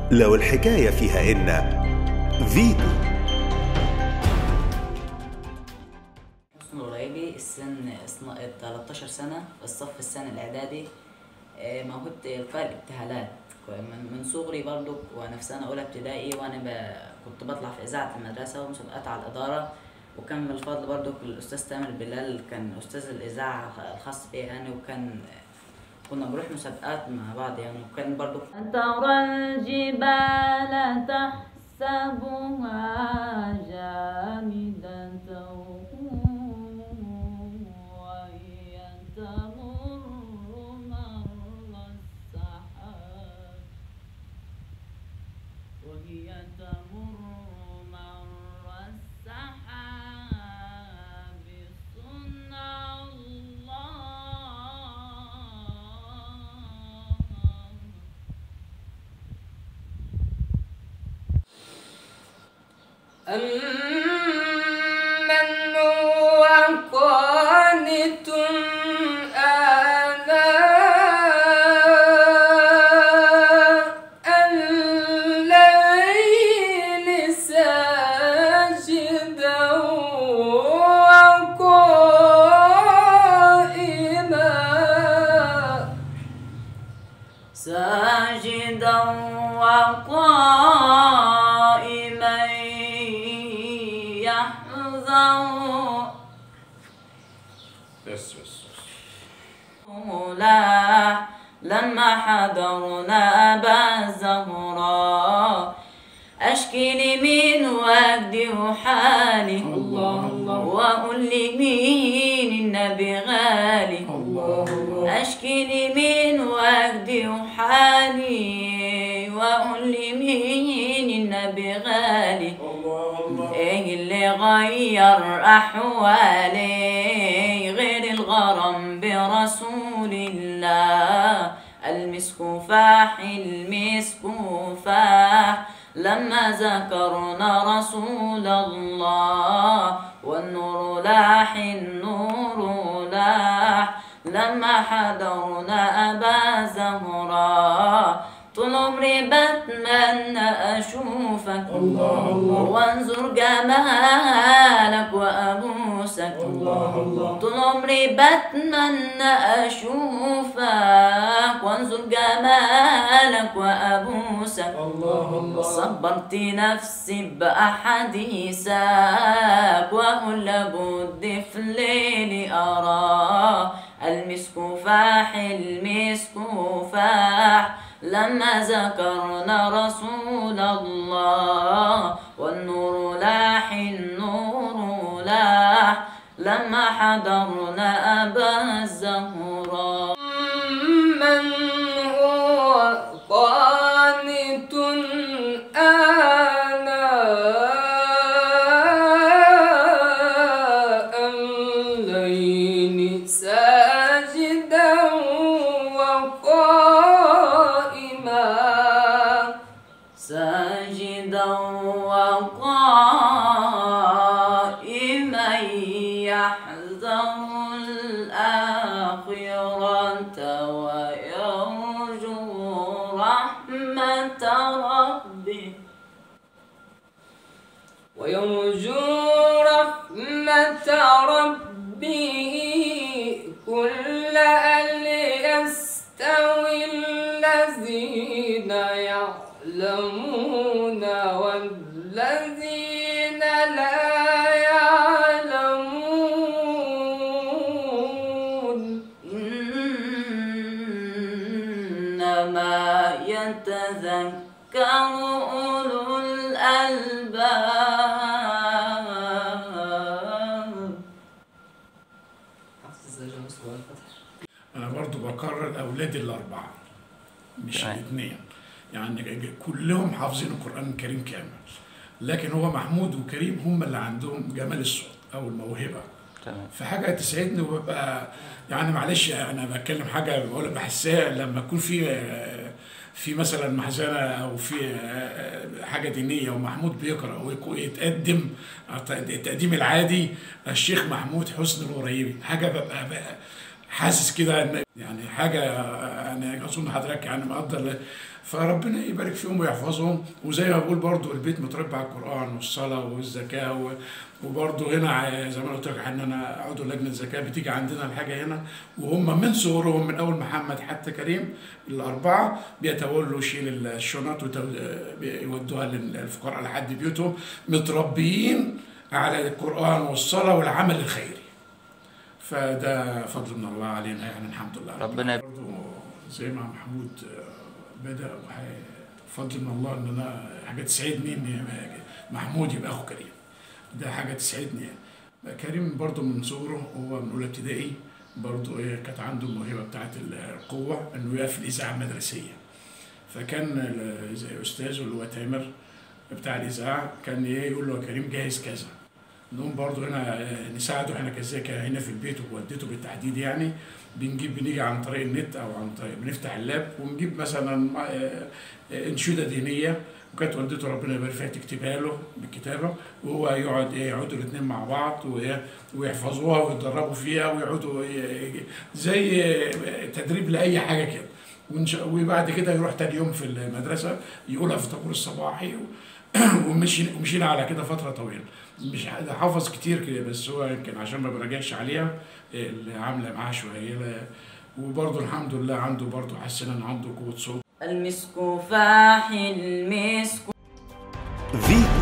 لو الحكاية فيها إن فيتو حسن الغريبي السن اثنا- 13 سنة الصف السنة الإعدادي آه، موهبة إلقاء الابتهالات من من صغري برضو وأنا في سنة أولى ابتدائي وأنا ب... كنت بطلع في إذاعة المدرسة ومسابقات على الإدارة وكان من الفضل برضو الأستاذ تامر بلال كان أستاذ الإذاعة الخاص بي يعني وكان كنا بنروح مسابقات مع بعض يعني وكان برضو ترى الجبال تحسبها جامدة وهي تمر مر السحاب وهي تمر مر السحاب صنع الله أمن هو قانت آناء الليل ساجدا وقائما ساجدا وقائما يحذر بس بس لا لما حضرنا أبا الزهراء أشكي لمين وأجدي حالي الله الله وأقول لمين النبي غالي الله الله أشكي لمين وأجدي حالي وأقول لمين النبي غالي إيه اللي غير أحوالي غير الغرام برسول الله المسك فاح المسك فاح لما ذكرنا رسول الله والنور لاح النور لاح لما حضرنا أبا زهراء طول عمري بتمنى أشوفك الله الله وانظر جمالك وأبوسك الله الله طول عمري بتمنى أشوفك وانظر جمالك وأبوسك الله الله صبرت نفسي بأحاديثك وأقول لابد في الليل أرى المسك فاح المسك فاح لما ذكرنا رسول الله والنور لاح النور لاح لما حضرنا أبا الزهراء من هو قانت آناء الليل ساجدا وقائما ساجدا وقائما يحذر الآخرة ويرجو رحمة ربه ويرجو رحمة ربه كل أن يستوي الذين يعلمون والذين لا يعلمون إنما يتذكر أولو الألباب انا برضو بكرر اولادي الاربعه مش تمام. الاثنين يعني كلهم حافظين القران الكريم كامل لكن هو محمود وكريم هم اللي عندهم جمال الصوت او الموهبه تمام في حاجه تسعدني وببقى يعني معلش انا بتكلم حاجه بقول بحسها لما يكون في في مثلا محزنه او في حاجه دينيه ومحمود بيقرا ويتقدم التقديم العادي الشيخ محمود حسن الغريبي حاجه ببقى بقى حاسس كده ان يعني حاجه يعني اظن حضرتك يعني مقدر ل- فربنا يبارك فيهم ويحفظهم وزي ما بقول برضو البيت متربى على القران والصلاه والزكاه و- وبرضو هنا ع- زي ما أنا قلت لك ان انا عضو لجنه زكاه بتيجي عندنا الحاجه هنا وهم من صغرهم من اول محمد حتى كريم الاربعه بيتولوا شيل الشنط ويودوها للفقراء لحد بيوتهم متربيين على القران والصلاه والعمل الخيري فده فضل من الله علينا يعني الحمد لله ربنا- برضو زي ما محمود آه، بدأ وح- فضل من الله ان انا حاجه تسعدني ان محمود يبقى اخو كريم ده حاجه تسعدني يعني كريم برضو من صغره هو من اولى ابتدائي برضو ايه كانت عنده الموهبه بتاعت القوه انه يقف في الاذاعه المدرسيه فكان ال- زي استاذه اللي هو تامر بتاع الاذاعه كان ايه يقول له يا كريم جاهز كذا نقوم برضو هنا آه، نساعده احنا كذلك هنا في البيت ووالدته بالتحديد يعني بنجيب بنيجي عن طريق النت او عن طريق بنفتح اللاب ونجيب مثلا آه، آه، انشوده دينيه وكانت والدته ربنا يبارك فيها تكتبها له بالكتابه وهو يقعد ايه يقعدوا الاثنين مع بعض وإيه، ويحفظوها ويتدربوا فيها ويقعدوا ي- ي- زي آه، تدريب لاي حاجه كده ونش- وبعد كده يروح تاني يوم في المدرسه يقولها في الطابور الصباحي ومشي ومشينا على كده فتره طويله مش ح- حافظ كتير كده بس هو يمكن عشان ما براجعش عليها اللي عامله معاه شويه وبرضه الحمد لله عنده برضه حسنا عنده قوه صوت المسك فاح المسك فيتو